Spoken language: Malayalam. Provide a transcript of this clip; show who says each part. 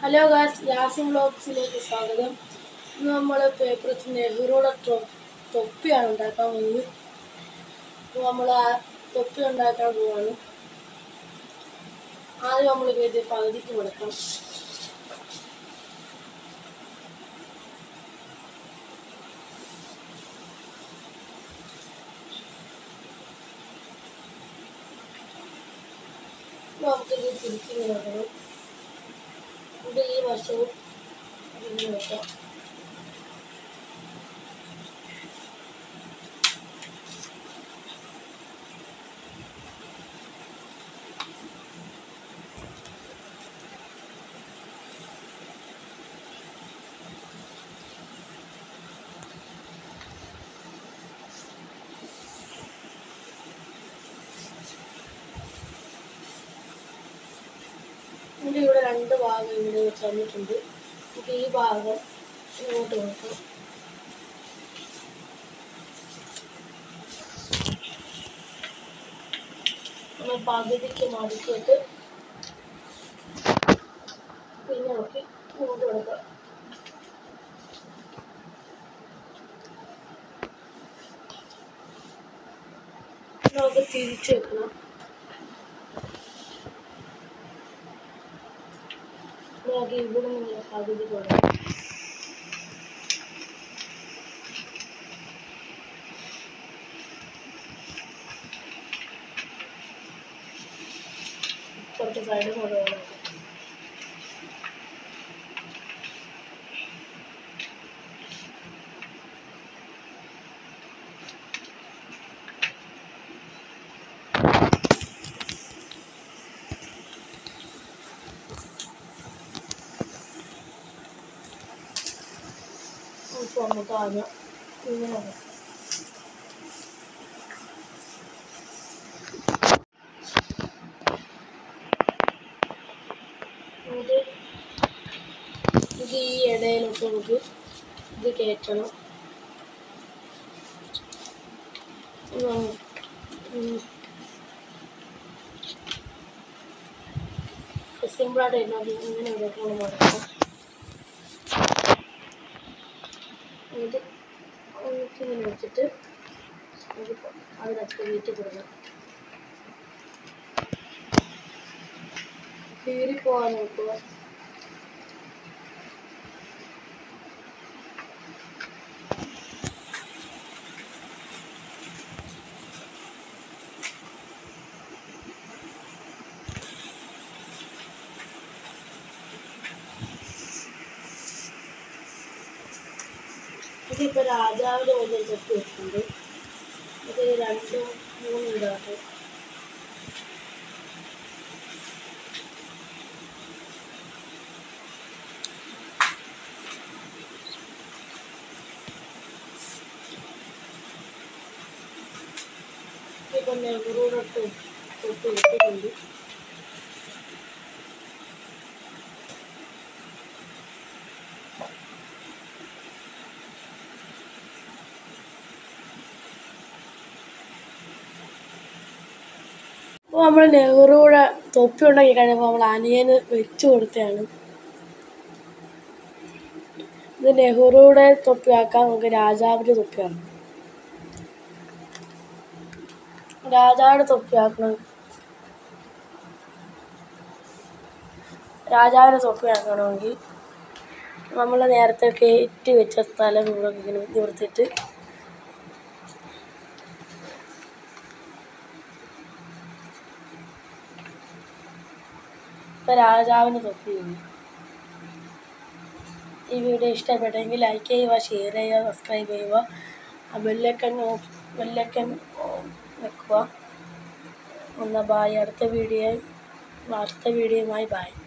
Speaker 1: ഹലോ ഗാസ് യാസിൻ ബ്ലോഗ്സിലേക്ക് സ്വാഗതം ഇന്ന് നമ്മൾ പേപ്പർ വെച്ച് നെഹ്റുടെ തൊ- തൊപ്പിയാണ് ഉണ്ടാക്കാൻ പോകുന്നത് അപ്പോൾ നമ്മൾ ആ തൊപ്പി ഉണ്ടാക്കാൻ പോവാണ് ആദ്യം നമ്മൾ ഇത് പകുതിക്ക് കൊടുക്കാം നമുക്കിത് തിരിച്ചിങ്ങനെ വെക്കണം ഇത് ഈ വശവും ഇങ്ങനെ വെക്കാം ഇതിൻ്റെ ഇവിടെ രണ്ട് ഭാഗം ഇവിടെ വെച്ച് തന്നിട്ടുണ്ട് നമുക്ക് ഈ ഭാഗം ഇങ്ങോട്ട് കൊടുക്കാം നമ്മൾ പകുതിക്ക് മടക്കിയിട്ട് പിന്നെ നോക്കി ഇങ്ങോട്ട് കൊടുക്കാം നമുക്ക് തിരിച്ച് വെക്കണം നമുക്ക് ഇവിടെ നിന്ന് പകുതി കൊടുക്കാം കുറച്ച് സൈഡ് കൊടുക്കണം നമുക്ക് നമുക്ക് ആദ്യം ഇങ്ങനെ വെക്കാം. ഇത് ഇത് ഈ ഇടയിലോട്ട് നമുക്ക് ഇത് കയറ്റണം ഉം. ഉം. സിമ്പിളായിട്ട് ഇരുന്നത് ഇങ്ങനെ ഇടയ്ക്കണം മടക്കാം എന്നിട്ട് എന്നിട്ട് ഇങ്ങനെ വെച്ചിട്ട് നമുക്ക് അതിനകത്ത് കയറ്റി കൊടുക്കണം കീറിപ്പോവാൻ നോക്കുക ഇതിപ്പോൾ രാജാവിൻ്റെ പോലെ തൊട്ട് വെച്ചിട്ടുണ്ട് ഇത് രണ്ടും മൂന്നും ഇടാട്ട് ഇപ്പം നെഹ്റുവിനൊട്ട് തൊട്ട് വെച്ചിട്ടുണ്ട് അപ്പോൾ നമ്മൾ നെഹ്റുവിടെ തൊപ്പി ഉണ്ടാക്കി കഴിഞ്ഞപ്പോൾ നമ്മൾ അനിയന് വെച്ച് കൊടുത്തതാണ് ഇത് നെഹ്റുവിടെ തൊപ്പി ആക്കാൻ നമുക്ക് രാജാവിൻ്റെ തൊപ്പിയാണ് രാജാവിൻ്റെ തൊപ്പി ആക്കണം രാജാവിൻ്റെ തൊപ്പി ആക്കണമെങ്കിൽ നമ്മൾ നേരത്തെ കയറ്റി വെച്ച സ്ഥലം ഇവിടെ ഇങ്ങനെ നിവർത്തിയിട്ട് ഇപ്പം രാജാവിന് തൊപ്പി ചെയ്തു ഈ വീഡിയോ ഇഷ്ടപ്പെട്ടെങ്കിൽ ലൈക്ക് ചെയ്യുക ഷെയർ ചെയ്യുക സബ്സ്ക്രൈബ് ചെയ്യുക ആ ബെല്ലൈക്കൺ ഓഫ് ബെല്ലൈക്കൺ വെക്കുക ഒന്ന് ബായ് അടുത്ത വീഡിയോ അടുത്ത വീഡിയോയുമായി ബായ്